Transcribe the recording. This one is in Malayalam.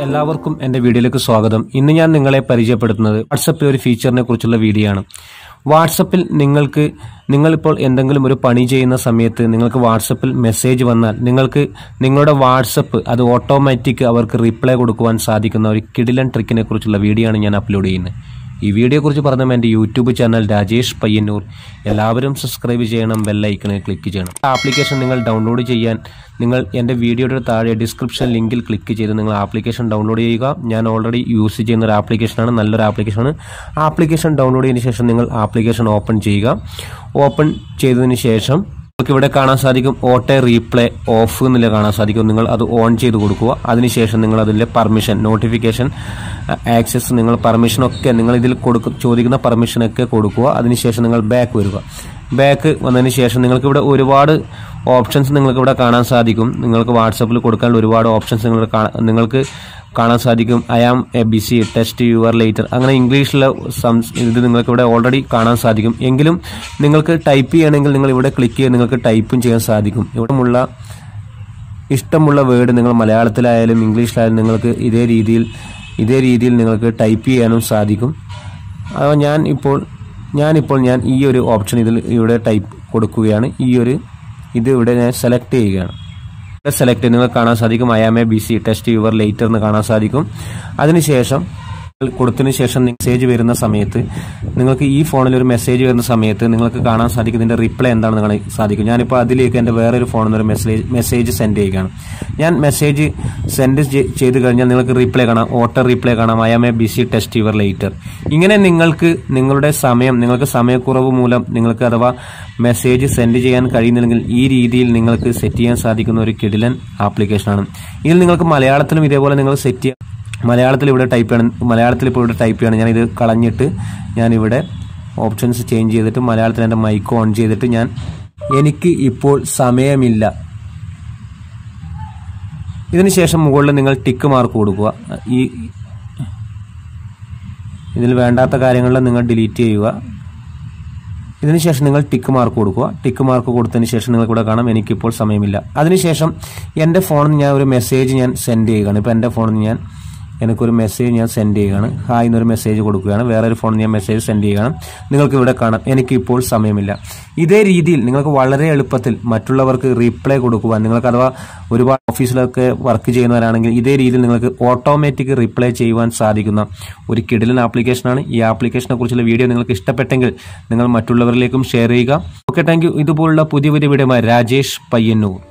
എല്ലാവർക്കും എൻ്റെ വീഡിയോയിലേക്ക് സ്വാഗതം ഇന്ന് ഞാൻ നിങ്ങളെ പരിചയപ്പെടുത്തുന്നത് വാട്സപ്പിലെ ഒരു ഫീച്ചറിനെ കുറിച്ചുള്ള വീഡിയോ ആണ് വാട്സപ്പിൽ നിങ്ങൾക്ക് നിങ്ങളിപ്പോൾ എന്തെങ്കിലും ഒരു പണി ചെയ്യുന്ന സമയത്ത് നിങ്ങൾക്ക് വാട്സപ്പിൽ മെസ്സേജ് വന്നാൽ നിങ്ങൾക്ക് നിങ്ങളുടെ വാട്സപ്പ് അത് ഓട്ടോമാറ്റിക് അവർക്ക് റിപ്ലൈ കൊടുക്കുവാൻ സാധിക്കുന്ന ഒരു കിടിലൻ ട്രിക്കിനെ കുറിച്ചുള്ള വീഡിയോ ആണ് ഞാൻ അപ്ലോഡ് ചെയ്യുന്നത് ഈ വീഡിയോയെക്കുറിച്ച് പറഞ്ഞ എൻ്റെ യൂട്യൂബ് ചാനൽ രാജേഷ് പയ്യന്നൂർ എല്ലാവരും സബ്സ്ക്രൈബ് ചെയ്യണം ബെല്ലൈക്കണിൽ ക്ലിക്ക് ചെയ്യണം ആപ്ലിക്കേഷൻ നിങ്ങൾ ഡൗൺലോഡ് ചെയ്യാൻ നിങ്ങൾ എൻ്റെ വീഡിയോയുടെ താഴെ ഡിസ്ക്രിപ്ഷൻ ലിങ്കിൽ ക്ലിക്ക് ചെയ്ത് നിങ്ങൾ ആപ്ലിക്കേഷൻ ഡൗൺലോഡ് ചെയ്യുക ഞാൻ ഓൾറെഡി യൂസ് ചെയ്യുന്ന ഒരു ആപ്ലിക്കേഷനാണ് നല്ലൊരു ആപ്ലിക്കേഷനാണ് ആപ്ലിക്കേഷൻ ഡൗൺലോഡ് ചെയ്തതിന് ശേഷം നിങ്ങൾ ആപ്ലിക്കേഷൻ ഓപ്പൺ ചെയ്യുക ഓപ്പൺ ചെയ്തതിന് ശേഷം നിങ്ങൾക്ക് ഇവിടെ കാണാൻ സാധിക്കും ഓട്ടോ റീപ്ലേ ഓഫ് എന്നുള്ള കാണാൻ സാധിക്കും നിങ്ങൾ അത് ഓൺ ചെയ്ത് കൊടുക്കുക അതിനുശേഷം നിങ്ങൾ അതിലെ പെർമിഷൻ നോട്ടിഫിക്കേഷൻ ആക്സസ് നിങ്ങൾ പെർമിഷനൊക്കെ നിങ്ങൾ ഇതിൽ കൊടുക്കും ചോദിക്കുന്ന പെർമിഷനൊക്കെ കൊടുക്കുക അതിനുശേഷം നിങ്ങൾ ബാക്ക് വരിക ബാക്ക് വന്നതിന് ശേഷം നിങ്ങൾക്ക് ഇവിടെ ഒരുപാട് ഓപ്ഷൻസ് നിങ്ങൾക്ക് ഇവിടെ കാണാൻ സാധിക്കും നിങ്ങൾക്ക് വാട്സപ്പിൽ കൊടുക്കാനുള്ള ഒരുപാട് ഓപ്ഷൻസ് നിങ്ങൾ കാണാ- നിങ്ങൾക്ക് കാണാൻ സാധിക്കും I am a busy text your later അങ്ങനെ ഇംഗ്ലീഷിലെ സംസ് ഇത് നിങ്ങൾക്ക് ഇവിടെ ഓൾറെഡി കാണാൻ സാധിക്കും എങ്കിലും നിങ്ങൾക്ക് ടൈപ്പ് ചെയ്യണമെങ്കിൽ നിങ്ങൾ ഇവിടെ ക്ലിക്ക് ചെയ്ത് നിങ്ങൾക്ക് ടൈപ്പും ചെയ്യാൻ സാധിക്കും ഇവിടെയുള്ള ഇഷ്ടമുള്ള വേർഡ് നിങ്ങൾ മലയാളത്തിലായാലും ഇംഗ്ലീഷിലായാലും നിങ്ങൾക്ക് ഇതേ രീതിയിൽ ഇതേ രീതിയിൽ നിങ്ങൾക്ക് ടൈപ്പ് ചെയ്യാനും സാധിക്കും അപ്പോൾ ഞാൻ ഇപ്പോൾ ഞാനിപ്പോൾ ഞാൻ ഈ ഒരു ഓപ്ഷൻ ഇതിൽ ഇവിടെ ടൈപ്പ് കൊടുക്കുകയാണ് ഈ ഒരു ഇത് ഇവിടെ ഞാൻ സെലക്ട് ചെയ്യുകയാണ് സെലക്ട് ചെയ്ത് നിങ്ങൾക്ക് കാണാൻ സാധിക്കും I am a busy text your later എന്ന് കാണാൻ സാധിക്കും അതിനുശേഷം കൊടുത്തതിന് ശേഷം മെസ്സേജ് വരുന്ന സമയത്ത് നിങ്ങൾക്ക് ഈ ഫോണിൽ ഒരു മെസ്സേജ് വരുന്ന സമയത്ത് നിങ്ങൾക്ക് കാണാൻ സാധിക്കും ഇതിന്റെ റിപ്ലൈ എന്താണെന്ന് കാണാൻ സാധിക്കും ഞാനിപ്പോൾ അതിലേക്ക് എൻ്റെ വേറൊരു ഫോണിൽ നിന്ന് ഒരു മെസ്സേജ് മെസ്സേജ് സെൻഡ് ചെയ്യുകയാണ് ഞാൻ മെസ്സേജ് സെൻഡ് ചെയ്ത് കഴിഞ്ഞാൽ നിങ്ങൾക്ക് റിപ്ലൈ കാണാം ഓട്ടോ റിപ്ലൈ കാണാം I am a busy text your later ഇങ്ങനെ നിങ്ങൾക്ക് നിങ്ങളുടെ സമയം നിങ്ങൾക്ക് സമയക്കുറവ് മൂലം നിങ്ങൾക്ക് അഥവാ മെസ്സേജ് സെൻഡ് ചെയ്യാൻ കഴിയുന്നില്ലെങ്കിൽ ഈ രീതിയിൽ നിങ്ങൾക്ക് സെറ്റ് ചെയ്യാൻ സാധിക്കുന്ന ഒരു കിടിലൻ ആപ്ലിക്കേഷനാണ് ഇതിൽ നിങ്ങൾക്ക് മലയാളത്തിലും ഇതേപോലെ നിങ്ങൾ സെറ്റ് ചെയ്യാൻ മലയാളത്തിൽ ഇവിടെ ടൈപ്പ് ചെയ്യണം മലയാളത്തിൽ ഇപ്പോൾ ഇവിടെ ടൈപ്പ് ചെയ്യണം ഞാനിത് കളഞ്ഞിട്ട് ഞാനിവിടെ ഓപ്ഷൻസ് ചേഞ്ച് ചെയ്തിട്ട് മലയാളത്തിൽ എൻ്റെ മൈക്ക് ഓൺ ചെയ്തിട്ട് ഞാൻ എനിക്ക് ഇപ്പോൾ സമയമില്ല ഇതിന് ശേഷം മുകളിൽ നിങ്ങൾ ടിക്ക് മാർക്ക് കൊടുക്കുക ഈ ഇതിൽ വേണ്ടാത്ത കാര്യങ്ങളിൽ നിങ്ങൾ ഡിലീറ്റ് ചെയ്യുക ഇതിനുശേഷം നിങ്ങൾ ടിക്ക് മാർക്ക് കൊടുക്കുക ടിക്ക് മാർക്ക് കൊടുത്തതിന് ശേഷം നിങ്ങൾക്ക് ഇവിടെ കാണാം എനിക്കിപ്പോൾ സമയമില്ല അതിനുശേഷം എൻ്റെ ഫോണിൽ നിന്ന് ഞാൻ ഒരു മെസ്സേജ് ഞാൻ സെൻഡ് ചെയ്യുകയാണ് ഇപ്പോൾ എൻ്റെ ഫോണിൽ നിന്ന് ഞാൻ എനിക്കൊരു മെസ്സേജ് ഞാൻ സെൻഡ് ചെയ്യുകയാണ് ഹായ് എന്നൊരു മെസ്സേജ് കൊടുക്കുകയാണ് വേറൊരു ഫോണിൽ ഞാൻ മെസ്സേജ് സെൻഡ് ചെയ്യുകയാണ് നിങ്ങൾക്ക് ഇവിടെ കാണാം എനിക്കിപ്പോൾ സമയമില്ല ഇതേ രീതിയിൽ നിങ്ങൾക്ക് വളരെ എളുപ്പത്തിൽ മറ്റുള്ളവർക്ക് റീപ്ലൈ കൊടുക്കുവാൻ നിങ്ങൾക്ക് അഥവാ ഒരുപാട് ഓഫീസിലൊക്കെ വർക്ക് ചെയ്യുന്നവരാണെങ്കിൽ ഇതേ രീതിയിൽ നിങ്ങൾക്ക് ഓട്ടോമാറ്റിക് റിപ്ലൈ ചെയ്യുവാൻ സാധിക്കുന്ന ഒരു കിടിലൻ ആപ്ലിക്കേഷനാണ് ഈ ആപ്ലിക്കേഷനെ കുറിച്ചുള്ള വീഡിയോ നിങ്ങൾക്ക് ഇഷ്ടപ്പെട്ടെങ്കിൽ നിങ്ങൾ മറ്റുള്ളവരിലേക്കും ഷെയർ ചെയ്യുക ഓക്കെ താങ്ക് യു ഇതുപോലുള്ള പുതിയ പുതിയ വീഡിയോ രാജേഷ് പയ്യന്നൂർ